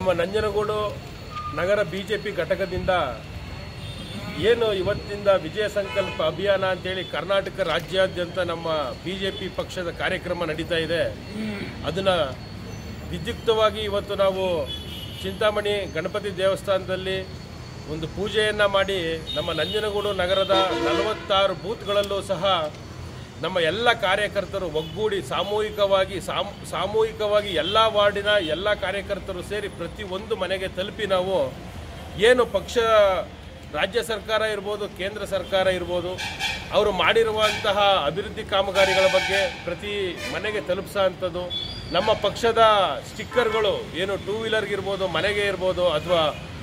ನಮ್ಮ ನಂಜನಗೂಡು ನಗರ B J P ಘಟಕದಿಂದ ಏನು ಇವತ್ತಿಂದ ವಿಜಯ ಸಂಕಲ್ಪ ಅಭಿಯಾನ ಅಂತೇಳಿ ಕರ್ನಾಟಕ ರಾಜ್ಯಾದ್ಯಂತ ನಮ್ಮ ಬಿ ಜೆ ಪಿ ಪಕ್ಷದ ಕಾರ್ಯಕ್ರಮ ನಡೀತಾ ಇದೆ ಅದನ್ನು ವಿದ್ಯುಕ್ತವಾಗಿ ಇವತ್ತು ನಾವು ಚಿಂತಾಮಣಿ ಗಣಪತಿ ದೇವಸ್ಥಾನದಲ್ಲಿ ಒಂದು ಪೂಜೆಯನ್ನು ಮಾಡಿ ನಮ್ಮ ನಂಜನಗೂಡು ನಗರದ ನಲವತ್ತಾರು ಬೂತ್ಗಳಲ್ಲೂ ಸಹ ನಮ್ಮ ಎಲ್ಲ ಕಾರ್ಯಕರ್ತರು ಒಗ್ಗೂಡಿ ಸಾಮೂಹಿಕವಾಗಿ ಸಾಮ್ ಸಾಮೂಹಿಕವಾಗಿ ಎಲ್ಲ ವಾರ್ಡಿನ ಎಲ್ಲ ಕಾರ್ಯಕರ್ತರು ಸೇರಿ ಪ್ರತಿ ಒಂದು ಮನೆಗೆ ತಲುಪಿ ನಾವು ಏನು ಪಕ್ಷ ರಾಜ್ಯ ಸರ್ಕಾರ ಇರ್ಬೋದು ಕೇಂದ್ರ ಸರ್ಕಾರ ಇರ್ಬೋದು ಅವರು ಮಾಡಿರುವಂತಹ ಅಭಿವೃದ್ಧಿ ಕಾಮಗಾರಿಗಳ ಬಗ್ಗೆ ಪ್ರತಿ ಮನೆಗೆ ತಲುಪಿಸೋ ಅಂಥದ್ದು ನಮ್ಮ ಪಕ್ಷದ ಸ್ಟಿಕ್ಕರ್ಗಳು ಏನು ಟೂ ವೀಲರ್ಗಿರ್ಬೋದು ಮನೆಗೆ ಇರ್ಬೋದು ಅಥವಾ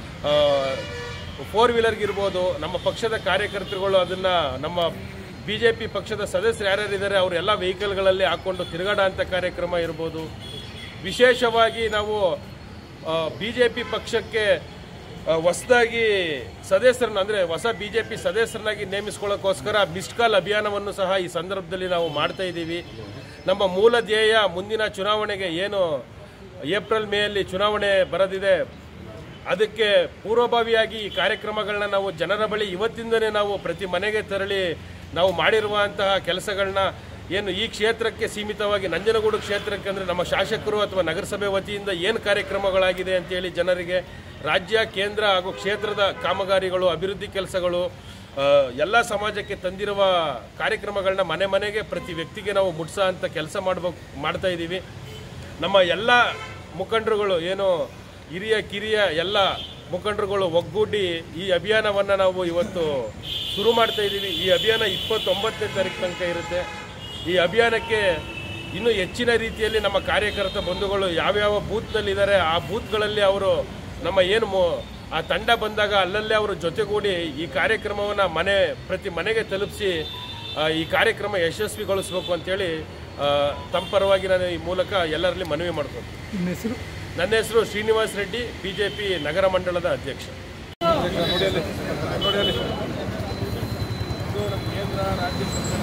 ಫೋರ್ ವೀಲರ್ಗಿರ್ಬೋದು ನಮ್ಮ ಪಕ್ಷದ ಕಾರ್ಯಕರ್ತರುಗಳು ಅದನ್ನು ನಮ್ಮ ಬಿ ಜೆ ಪಿ ಪಕ್ಷದ ಸದಸ್ಯರು ಯಾರ್ಯಾರಿದ್ದಾರೆ ಅವರೆಲ್ಲ ವೆಹಿಕಲ್ಗಳಲ್ಲಿ ಹಾಕ್ಕೊಂಡು ತಿರುಗಾಡ ಅಂತ ಕಾರ್ಯಕ್ರಮ ಇರ್ಬೋದು ವಿಶೇಷವಾಗಿ ನಾವು ಬಿ ಜೆ ಪಿ ಪಕ್ಷಕ್ಕೆ ಹೊಸದಾಗಿ ಸದಸ್ಯರನ್ನ ಅಂದರೆ ಹೊಸ ಬಿ ಜೆ ಪಿ ಸದಸ್ಯರನ್ನಾಗಿ ನೇಮಿಸ್ಕೊಳ್ಳೋಕ್ಕೋಸ್ಕರ ಮಿಸ್ಡ್ ಕಾಲ್ ಅಭಿಯಾನವನ್ನು ಸಹ ಈ ಸಂದರ್ಭದಲ್ಲಿ ನಾವು ಮಾಡ್ತಾ ಇದ್ದೀವಿ ನಮ್ಮ ಮೂಲ ಧ್ಯೇಯ ಮುಂದಿನ ಚುನಾವಣೆಗೆ ಏನು ಏಪ್ರಿಲ್ ಮೇಯಲ್ಲಿ ಚುನಾವಣೆ ಬರದಿದೆ ಅದಕ್ಕೆ ಪೂರ್ವಭಾವಿಯಾಗಿ ಈ ಕಾರ್ಯಕ್ರಮಗಳನ್ನ ನಾವು ಜನರ ಬಳಿ ಇವತ್ತಿಂದನೇ ನಾವು ಪ್ರತಿ ಮನೆಗೆ ತೆರಳಿ ನಾವು ಮಾಡಿರುವಂತಹ ಕೆಲಸಗಳನ್ನ ಏನು ಈ ಕ್ಷೇತ್ರಕ್ಕೆ ಸೀಮಿತವಾಗಿ ನಂಜನಗೂಡು ಕ್ಷೇತ್ರಕ್ಕೆ ಅಂದರೆ ನಮ್ಮ ಶಾಸಕರು ಅಥವಾ ನಗರಸಭೆ ವತಿಯಿಂದ ಏನು ಕಾರ್ಯಕ್ರಮಗಳಾಗಿದೆ ಅಂತೇಳಿ ಜನರಿಗೆ ರಾಜ್ಯ ಕೇಂದ್ರ ಹಾಗೂ ಕ್ಷೇತ್ರದ ಕಾಮಗಾರಿಗಳು ಅಭಿವೃದ್ಧಿ ಕೆಲಸಗಳು ಎಲ್ಲ ಸಮಾಜಕ್ಕೆ ತಂದಿರುವ ಕಾರ್ಯಕ್ರಮಗಳನ್ನ ಮನೆ ಮನೆಗೆ ಪ್ರತಿ ವ್ಯಕ್ತಿಗೆ ನಾವು ಮುಟ್ಸೋ ಅಂತ ಕೆಲಸ ಮಾಡ್ಬೇಕು ಮಾಡ್ತಾ ಇದ್ದೀವಿ ನಮ್ಮ ಎಲ್ಲ ಮುಖಂಡರುಗಳು ಏನು ಹಿರಿಯ ಕಿರಿಯ ಎಲ್ಲ ಮುಖಂಡರುಗಳು ಒಗ್ಗೂಡಿ ಈ ಅಭಿಯಾನವನ್ನು ನಾವು ಇವತ್ತು ಶುರು ಮಾಡ್ತಾ ಇದ್ದೀವಿ ಈ ಅಭಿಯಾನ ಇಪ್ಪತ್ತೊಂಬತ್ತನೇ ತಾರೀಕು ತನಕ ಇರುತ್ತೆ ಈ ಅಭಿಯಾನಕ್ಕೆ ಇನ್ನೂ ಹೆಚ್ಚಿನ ರೀತಿಯಲ್ಲಿ ನಮ್ಮ ಕಾರ್ಯಕರ್ತ ಬಂಧುಗಳು ಯಾವ್ಯಾವ ಬೂತ್ನಲ್ಲಿದ್ದಾರೆ ಆ ಬೂತ್ಗಳಲ್ಲಿ ಅವರು ನಮ್ಮ ಏನು ಮೊ- ಆ ತಂಡ ಬಂದಾಗ ಅಲ್ಲಲ್ಲೇ ಅವರು ಜೊತೆಗೂಡಿ ಈ ಕಾರ್ಯಕ್ರಮವನ್ನು ಮನೆ ಪ್ರತಿ ಮನೆಗೆ ತಲುಪಿಸಿ ಆ, ಈ ಕಾರ್ಯಕ್ರಮ ಯಶಸ್ವಿಗೊಳಿಸಬೇಕು ಅಂತೇಳಿ ಆ, ತಮ್ಮ ಪರವಾಗಿ ನಾನು ಈ ಮೂಲಕ ಎಲ್ಲರಲ್ಲಿ ಮನವಿ ಮಾಡ್ತೀನಿ ನಿಮ್ಮ ಹೆಸರು ನನ್ನ ಹೆಸರು ಶ್ರೀನಿವಾಸ್ ರೆಡ್ಡಿ ಬಿಜೆಪಿ ನಗರ ಮಂಡಲದ ಅಧ್ಯಕ್ಷ ನೋಡಿ ಅಲ್ಲಿ ನೋಡಿ ಅಲ್ಲಿ ಕೇಂದ್ರ ರಾಜ್ಯ